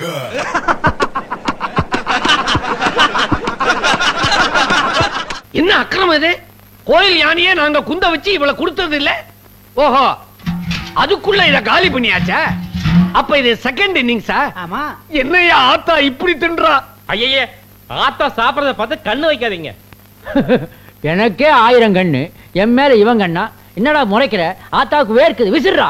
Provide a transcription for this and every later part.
என்ன அக்கிரமம் இது கோயில் யானையே நாங்க குந்த வச்சு இவளை கொடுத்தது இல்ல ஓஹோ அதுக்குள்ள இத காலி பண்ணியாச்சா அப்ப இது செகண்ட் இன்னிங்ஸா ஆமா என்னையா ஆத்தா இப்படி தின்றா ஐயையே ஆத்தா சாப்பிடறத பார்த்து கண்ணு வைக்காதீங்க எனக்கே ஆயிரம் கண்ணு என் மேல இவன் கண்ணா என்னடா முறைக்கிற ஆத்தாவுக்கு வேர்க்குது விசிறா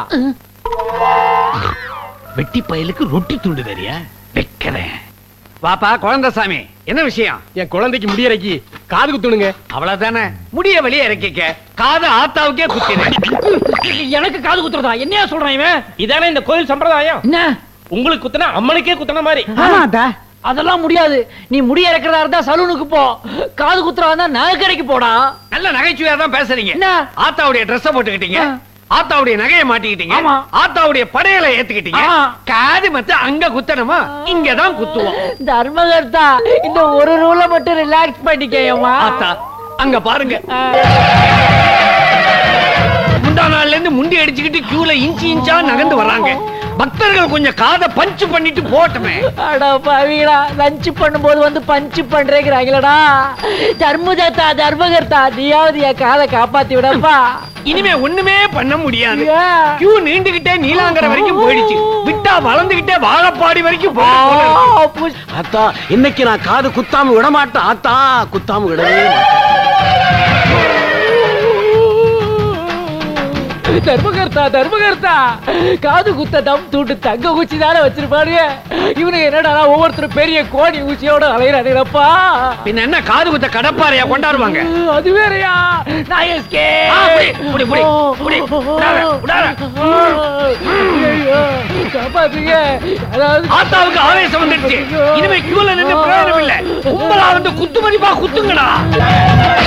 வெட்டி பயலுக்கு ரொட்டி துண்டு தெரியா வைக்கிறேன் வாப்பா குழந்தைசாமி என்ன விஷயம் என் குழந்தைக்கு முடியறக்கி காது குத்துணுங்க அவ்வளவுதானே முடிய வெளியே இறக்கிக்க காது ஆத்தாவுக்கே குத்தினேன் எனக்கு காது குத்துறதா என்னையா சொல்றான் இவன் இதானே இந்த கோயில் சம்பிரதாயம் என்ன உங்களுக்கு குத்துனா அம்மனுக்கே குத்துன மாதிரி ஆமாடா அதெல்லாம் முடியாது நீ முடி இறக்கிறதா இருந்தா சலூனுக்கு போ காது குத்துறதா இருந்தா நகை கடைக்கு போடா நல்ல நகைச்சுவையா தான் பேசுறீங்க என்ன? ஆத்தாவுடைய ட்ரெஸ் போட்டுக்கிட்டீங்க ஆ. ஆத்தாவுடைய நகையை மாட்டிக்கிட்டீங்க ஆமா. ஆத்தாவுடைய படையலை ஏத்துக்கிட்டீங்க ஆ. காது மத்த அங்க குத்தணுமா இங்கதான் குத்துவோம் தர்மகர்த்தா இந்த ஒரு ரூல மட்டும் ரிலாக்ஸ் பண்ணிக்கேயம்மா ஆத்தா அங்க பாருங்க முந்தா நாள்ல இருந்து முண்டி அடிச்சுக்கிட்டு கியூல இன்ச்சு இன்ச்சா நகர்ந்து வர்றாங்க பக்தர்கள் கொஞ்சம் காதை பஞ்சு பண்ணிட்டு போட்டுமே அட பாவிகளா லஞ்ச் பண்ணும்போது வந்து பஞ்சு பண்றேங்கிறாங்களடா தர்மகர்த்தா தர்மகர்த்தா நீயாவது என் காதை காப்பாத்தி விடப்பா இனிமே ஒண்ணுமே பண்ண முடியாது ஏன்? கியூ நீண்டுகிட்டே நீலாங்கரை வரைக்கும் போயிடுச்சு விட்டா வளர்ந்துகிட்டே வாழப்பாடி வரைக்கும் ஆ, போயிடும் போல இருக்கு. புஷ். ஆத்தா இன்னைக்கு நான் காது குத்தாம விட மாட்டேன் ஆத்தா குத்தாம விடவே மாட்டேன் தர்மகர்த்தா தர்மகர்த்தா காது குத்த தம் தூண்டு தங்க ஊச்சி தானே வச்சிருப்பாரு இவனுக்கு என்னடா ஒவ்வொருத்தரும் பெரிய கோணி ஊச்சியோட அலையிறானுங்கப்பா பின்ன என்ன காது குத்த கடப்பாறையா கொண்டாடுவாங்க அது வேறயா நான் எஸ்கே ஆ, புடி, புடி, புடி, புடி. விடாத, விடாத. ஐயோ காப்பாத்துங்க அதாவது ஆத்தாவுக்கு ஆவேசம் வந்துடுச்சு இனிமே கியூல நின்று பிரயோஜனம் இல்ல கும்பலா வந்து குத்து மதிப்பா குத்துங்கடா